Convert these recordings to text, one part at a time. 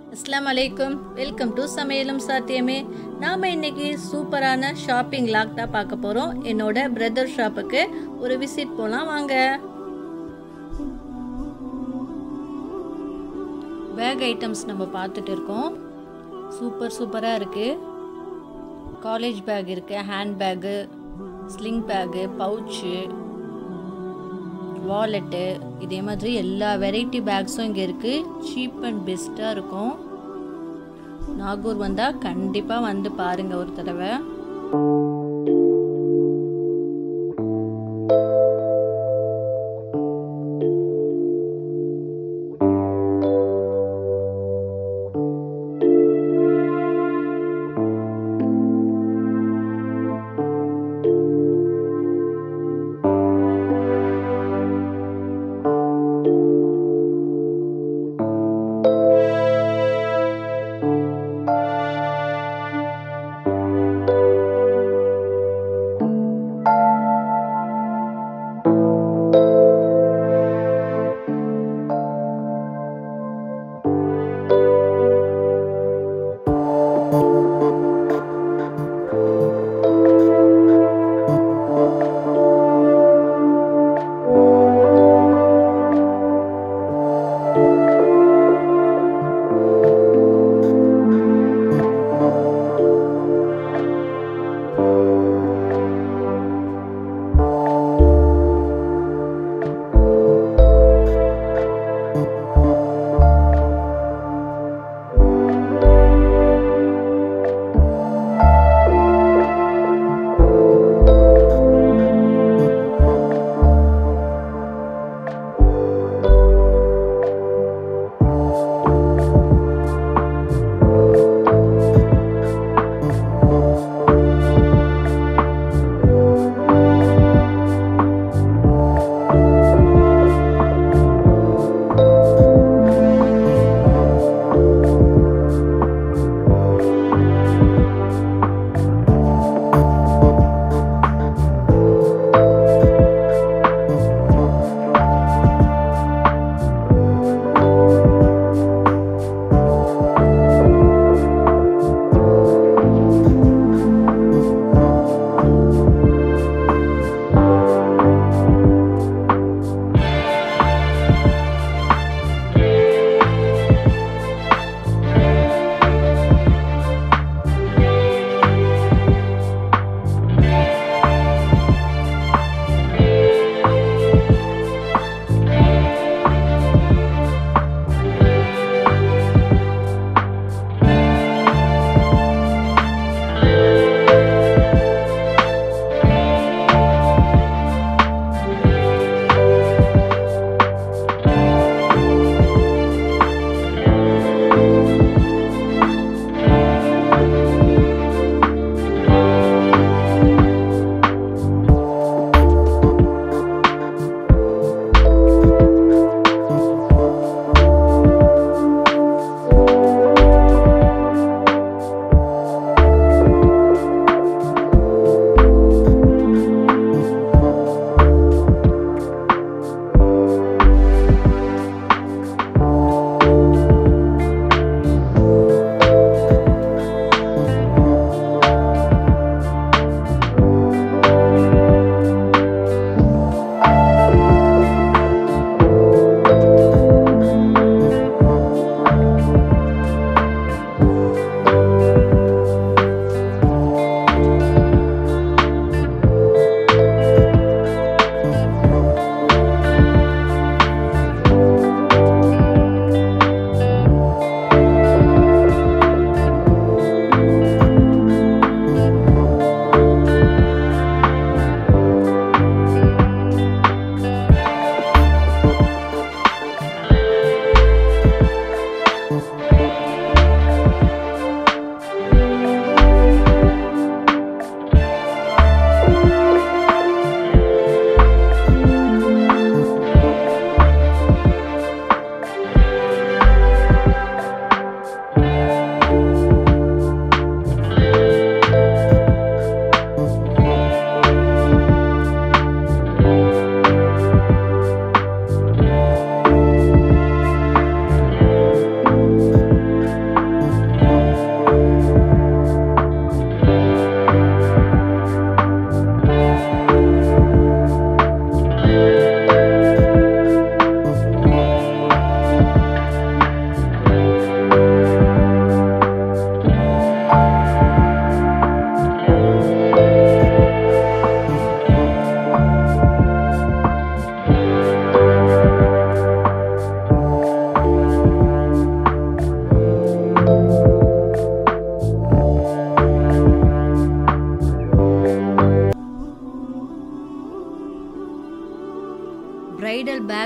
அஸ்லாம் அலைக்கும் welcome to சமையலும் சாத்தியமே நாம் இன்னைக்கு சூப்பரான ஷாப்பிங் லாக் தான் பார்க்க போகிறோம் என்னோட பிரதர் ஷாப்புக்கு ஒரு விசிட் போகலாம் வாங்க பேக் ஐட்டம்ஸ் நம்ம பார்த்துட்டு இருக்கோம் சூப்பர் சூப்பராக இருக்குது காலேஜ் பேக் இருக்குது hand bag sling bag pouch wallet இதே மாதிரி எல்லா வெரைட்டி பேக்ஸும் இங்கே இருக்குது சீப் அண்ட் பெஸ்ட்டாக இருக்கும் நாகூர் வந்தால் கண்டிப்பாக வந்து பாருங்கள் ஒரு தடவை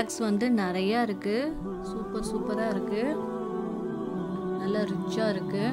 பேக்ஸ் வந்து நிறையா இருக்குது சூப்பர் சூப்பராக இருக்குது நல்லா ரிச்சாக இருக்குது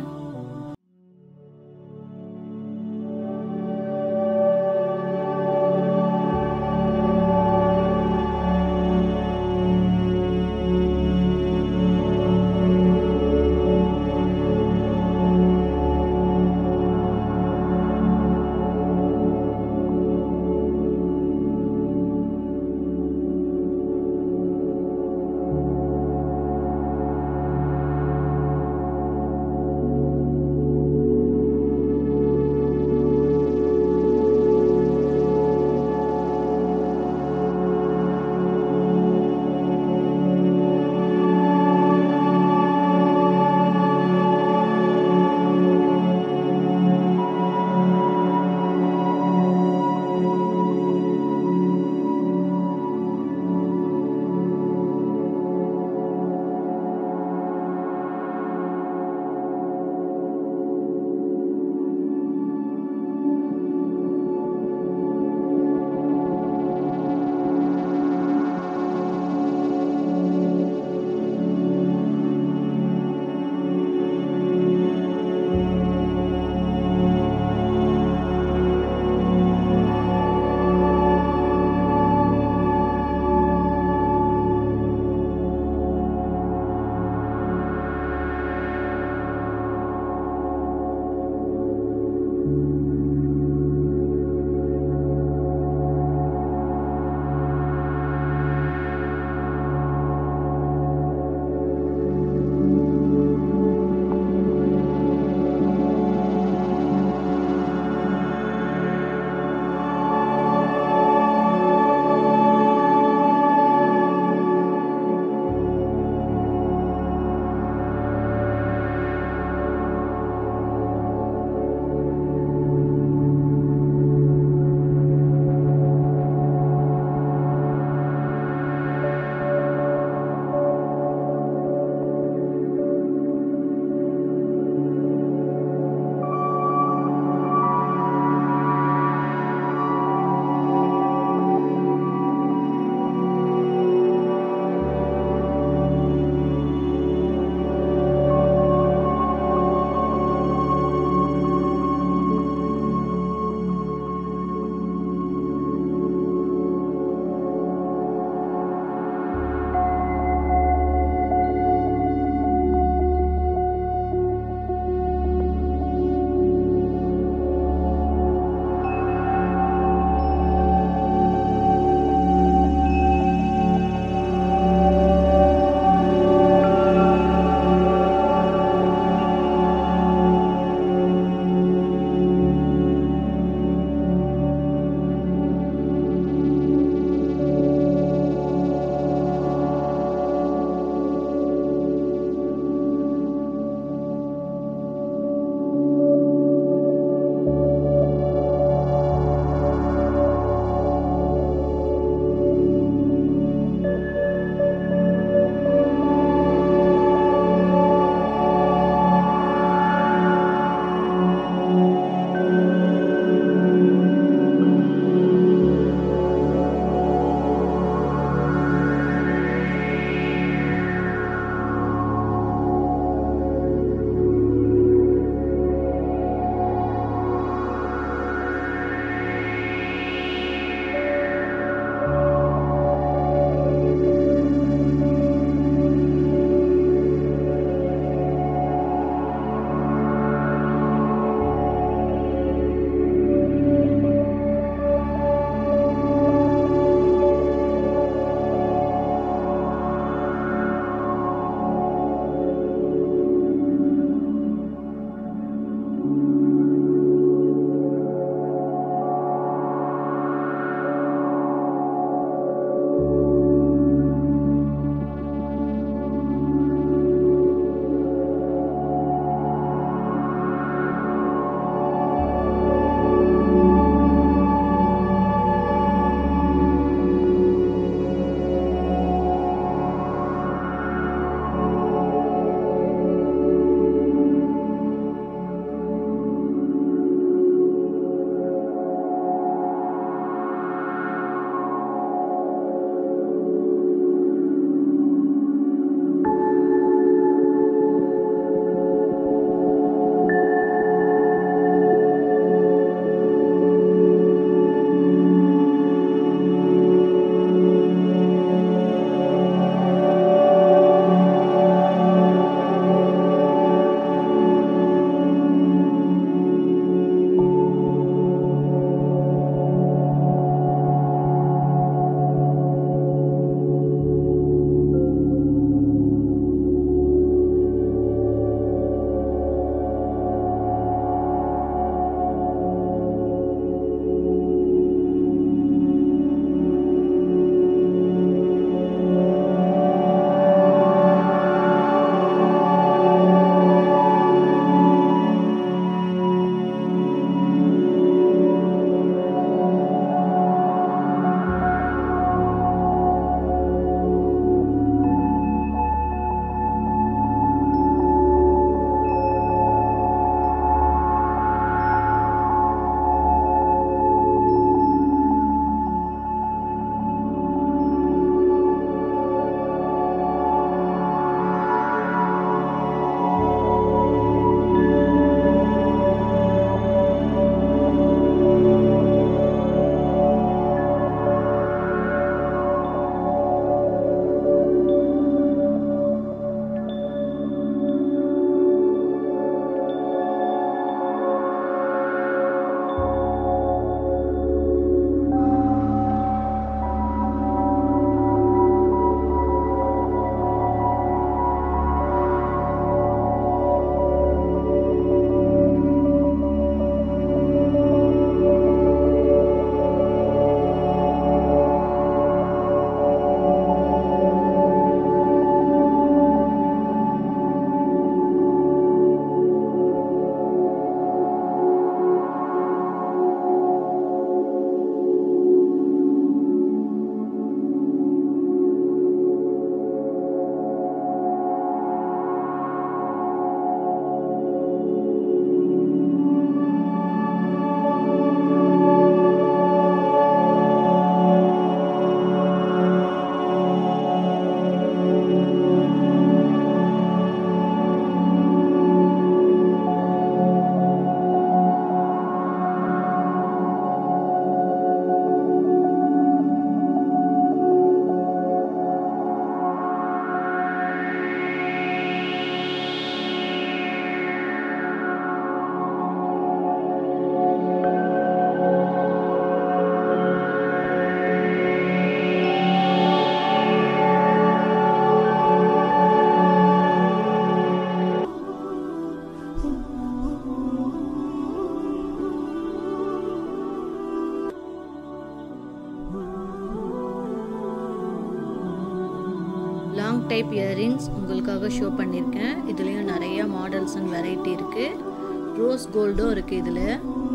டைப் இயரிங்ஸ் உங்களுக்காக ஷோ பண்ணியிருக்கேன் இதுலேயும் நிறைய மாடல்ஸ் அண்ட் வெரைட்டி இருக்குது ரோஸ் கோல்டும் இருக்குது இதில்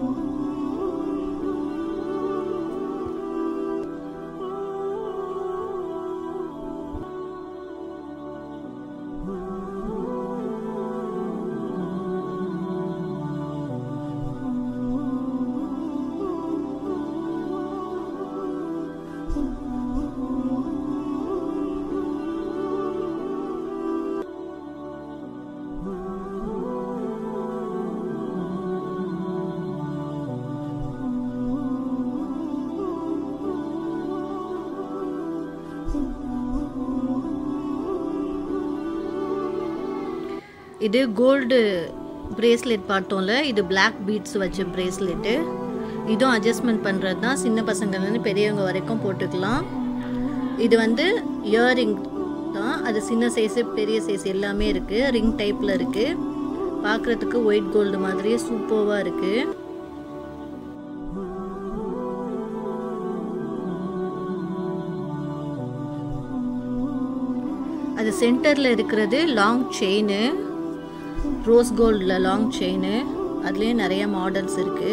இது கோல்டு பிரேஸ்லெட் பார்த்தோம்ல இது பிளாக் பீட்ஸ் வச்ச பிரேஸ்லெட்டு இதுவும் அட்ஜஸ்ட்மெண்ட் பண்ணுறது தான் சின்ன பசங்கள்லேருந்து பெரியவங்க வரைக்கும் போட்டுக்கலாம் இது வந்து இயரிங் தான் அது சின்ன சைஸு பெரிய சைஸ் எல்லாமே இருக்குது ரிங் டைப்பில் இருக்குது பார்க்குறதுக்கு ஒயிட் கோல்டு மாதிரியே சூப்பர்வாக இருக்குது அது சென்டரில் இருக்கிறது லாங் செயின் ரோஸ் கோல்டில் லாங் செயின் அதுலேயும் நிறைய மாடல்ஸ் இருக்குது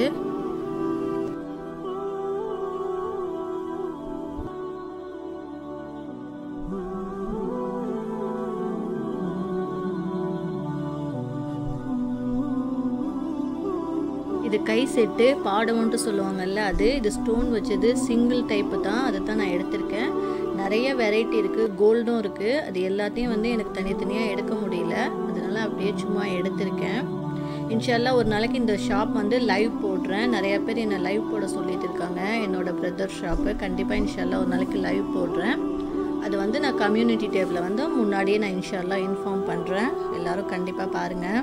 இது கை செட்டு பாடம்ன்ட்டு சொல்லுவாங்கல்ல அது இது ஸ்டோன் வச்சது சிங்கிள் டைப்பு தான் அதை தான் நான் எடுத்திருக்கேன் நிறைய வெரைட்டி இருக்குது கோல்டும் இருக்குது அது எல்லாத்தையும் வந்து எனக்கு தனித்தனியாக எடுக்க முடியல அதனால அப்படியே சும்மா எடுத்திருக்கேன் இன்ஷால்லா ஒரு நாளைக்கு இந்த ஷாப் வந்து லைவ் போடுறேன் நிறைய பேர் என்னை லைவ் போட சொல்லிட்டு இருக்காங்க என்னோட பிரதர் ஷாப்பு கண்டிப்பாக இன்ஷால்லா ஒரு நாளைக்கு லைவ் போடுறேன் அது வந்து நான் கம்யூனிட்டி டேபிளில் வந்து முன்னாடியே நான் இன்ஷால்லா இன்ஃபார்ம் பண்ணுறேன் எல்லோரும் கண்டிப்பாக பாருங்கள்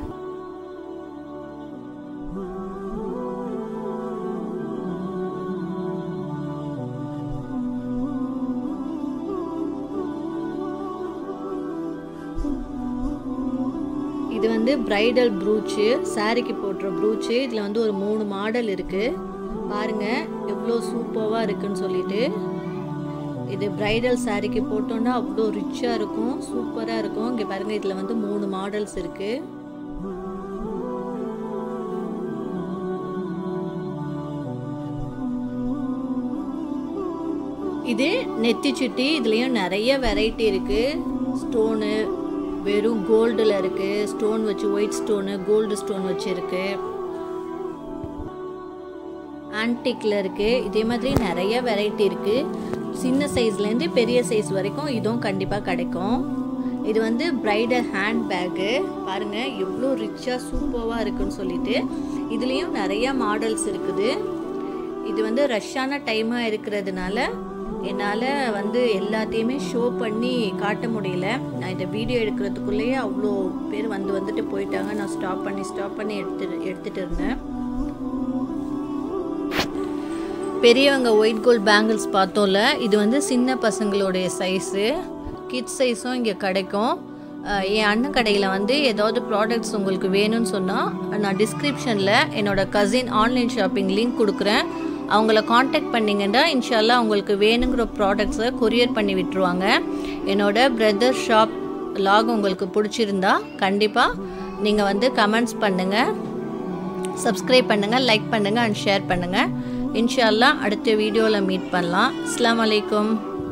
இது வந்து பிரைடல் ப்ரூச்சு சாரிக்கு போடுற ப்ரூச்சு இதில் வந்து ஒரு மூணு மாடல் இருக்குது பாருங்கள் எவ்வளோ சூப்பராக இருக்குன்னு சொல்லிட்டு இது பிரைடல் சாரிக்கு போட்டோன்னா அவ்வளோ ரிச்சாக இருக்கும் சூப்பராக இருக்கும் இங்கே பாருங்கள் இதில் வந்து மூணு மாடல்ஸ் இருக்குது இது நெத்தி சுட்டி இதுலேயும் நிறைய வெரைட்டி இருக்குது ஸ்டோனு வெறும் கோல்டில் இருக்குது ஸ்டோன் வச்சு ஒயிட் ஸ்டோனு கோல்டு ஸ்டோன் வச்சு இருக்கு ஆன்டிக்கில் இருக்குது இதே மாதிரி நிறைய வெரைட்டி இருக்குது சின்ன சைஸ்லேருந்து பெரிய சைஸ் வரைக்கும் இதுவும் கண்டிப்பாக கிடைக்கும் இது வந்து பிரைடல் ஹேண்ட் பேக்கு பாருங்கள் எவ்வளோ ரிச்சாக சூப்பராக இருக்குன்னு சொல்லிட்டு இதுலேயும் நிறைய மாடல்ஸ் இருக்குது இது வந்து ரஷ்ஷான டைமாக இருக்கிறதுனால என்னால் வந்து எல்லாத்தையுமே ஷோ பண்ணி காட்ட முடியல நான் இந்த வீடியோ எடுக்கிறதுக்குள்ளேயே அவ்வளோ பேர் வந்து வந்துட்டு போயிட்டாங்க நான் ஸ்டாப் பண்ணி ஸ்டாப் பண்ணி எடுத்து எடுத்துகிட்டு இருந்தேன் பெரியவங்க ஒயிட் கோல்ட் பேங்கிள்ஸ் பார்த்தோம்ல இது வந்து சின்ன பசங்களுடைய சைஸு கிட்ஸ் சைஸும் இங்கே கிடைக்கும் என் அண்ணன் கடையில் வந்து ஏதாவது ப்ராடக்ட்ஸ் உங்களுக்கு வேணும்னு சொன்னால் நான் டிஸ்கிரிப்ஷனில் என்னோடய கசின் ஆன்லைன் ஷாப்பிங் லிங்க் கொடுக்குறேன் அவங்கள காண்டாக்ட் பண்ணிங்கன்னா இன்ஷால்லா அவங்களுக்கு வேணுங்கிற ப்ராடக்ட்ஸை கொரியர் பண்ணி விட்டுருவாங்க என்னோட பிரதர் ஷாப் லாக் உங்களுக்கு பிடிச்சிருந்தா கண்டிப்பாக நீங்கள் வந்து கமெண்ட்ஸ் பண்ணுங்கள் சப்ஸ்கிரைப் பண்ணுங்கள் லைக் பண்ணுங்கள் அண்ட் ஷேர் பண்ணுங்கள் இன்ஷால்லா அடுத்த வீடியோவில் மீட் பண்ணலாம் அஸ்லாம் வலைக்கம்